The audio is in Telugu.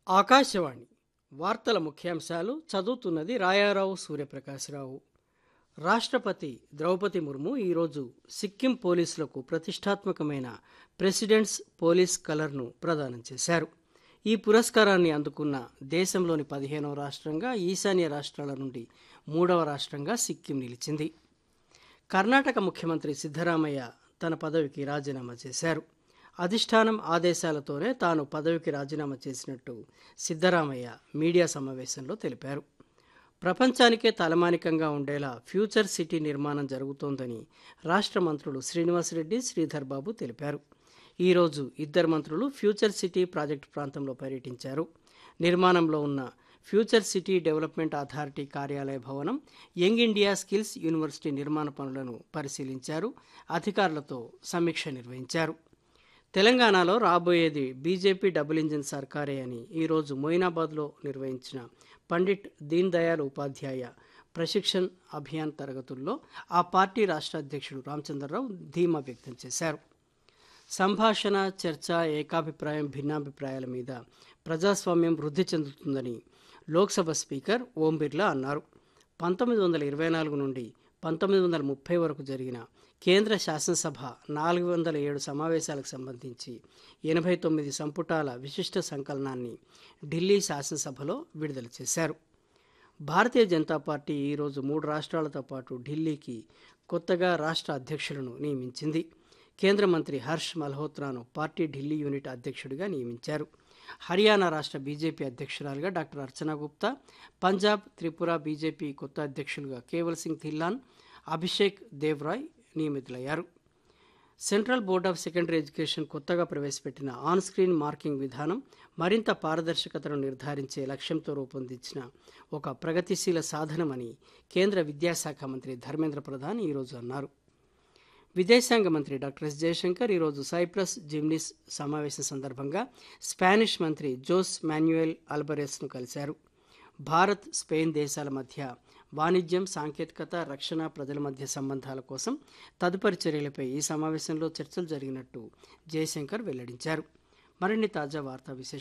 ఆకాశవాణి వార్తల ముఖ్యాంశాలు చదువుతున్నది రాయారావు సూర్యప్రకాశ్రావు రాష్ట్రపతి ద్రౌపది ముర్ము ఈరోజు సిక్కిం పోలీసులకు ప్రతిష్టాత్మకమైన ప్రెసిడెంట్స్ పోలీస్ కలర్ను ప్రదానం చేశారు ఈ పురస్కారాన్ని అందుకున్న దేశంలోని పదిహేనవ రాష్ట్రంగా ఈశాన్య రాష్ట్రాల నుండి మూడవ రాష్ట్రంగా సిక్కిం నిలిచింది కర్ణాటక ముఖ్యమంత్రి సిద్ధరామయ్య తన పదవికి రాజీనామా చేశారు అధిష్టానం ఆదేశాలతోనే తాను పదవికి రాజీనామా చేసినట్టు సిద్ధరామయ్య మీడియా సమావేశంలో తెలిపారు ప్రపంచానికే తలమానికంగా ఉండేలా ఫ్యూచర్ సిటీ నిర్మాణం జరుగుతోందని రాష్ట్ర మంత్రులు శ్రీనివాసరెడ్డి శ్రీధర్ బాబు తెలిపారు ఈరోజు ఇద్దరు మంత్రులు ఫ్యూచర్ సిటీ ప్రాజెక్టు ప్రాంతంలో పర్యటించారు నిర్మాణంలో ఉన్న ఫ్యూచర్ సిటీ డెవలప్మెంట్ అథారిటీ కార్యాలయ భవనం యంగ్ ఇండియా స్కిల్స్ యూనివర్సిటీ నిర్మాణ పనులను పరిశీలించారు అధికారులతో సమీక్ష నిర్వహించారు తెలంగాణలో రాబోయేది బీజేపీ డబుల్ ఇంజిన్ సర్కారే అని ఈరోజు మొయినాబాద్లో నిర్వహించిన పండిట్ దీన్ దయాళ్ ఉపాధ్యాయ ప్రశిక్షణ్ అభియాన్ తరగతుల్లో ఆ పార్టీ రాష్ట్ర అధ్యక్షుడు రామచంద్రరావు ధీమా వ్యక్తం చేశారు సంభాషణ చర్చ ఏకాభిప్రాయం భిన్నాభిప్రాయాల మీద ప్రజాస్వామ్యం వృద్ధి చెందుతుందని లోక్సభ స్పీకర్ ఓం బిర్లా అన్నారు పంతొమ్మిది వందల ఇరవై నాలుగు నుండి పంతొమ్మిది వందల ముప్పై వరకు జరిగిన కేంద్ర శాసనసభ నాలుగు వందల ఏడు సమావేశాలకు సంబంధించి ఎనభై తొమ్మిది సంపుటాల విశిష్ట సంకలనాన్ని ఢిల్లీ శాసనసభలో విడుదల చేశారు భారతీయ జనతా పార్టీ ఈరోజు మూడు రాష్ట్రాలతో పాటు ఢిల్లీకి కొత్తగా రాష్ట్ర అధ్యక్షులను నియమించింది కేంద్ర మంత్రి హర్ష్ మల్హోత్రాను పార్టీ ఢిల్లీ యూనిట్ అధ్యక్షుడిగా నియమించారు హర్యానా రాష్ట్ర బీజేపీ అధ్యక్షురాలుగా డాక్టర్ అర్చనా గుప్తా పంజాబ్ త్రిపుర బీజేపీ కొత్త అధ్యక్షులుగా కేవల్ సింగ్ థిల్లాన్ అభిషేక్ దేవ్రాయ్ నియమితులయ్యారు central board of secondary education కొత్తగా ప్రవేశపెట్టిన ఆన్ స్క్రీన్ మార్కింగ్ విధానం మరింత పారదర్శకతను నిర్ధారించే లక్ష్యంతో రూపొందించిన ఒక ప్రగతిశీల సాధనమని కేంద్ర విద్యాశాఖ మంత్రి ధర్మేంద్ర ప్రధాన్ ఈరోజు అన్నారు విదేశాంగ మంత్రి డాక్టర్ ఎస్ జయశంకర్ ఈరోజు సైప్రస్ జిమ్నిస్ సమావేశం సందర్భంగా స్పానిష్ మంత్రి జోస్ మాన్యుయల్ అల్బరెస్ను కలిశారు భారత్ స్పెయిన్ దేశాల మధ్య వాణిజ్యం సాంకేతికత రక్షణ ప్రజల మధ్య సంబంధాల కోసం తదుపరి చర్యలపై ఈ సమావేశంలో చర్చలు జరిగినట్టు జయశంకర్ వెల్లడించారు మరిన్ని తాజా వార్తా విశేషాలు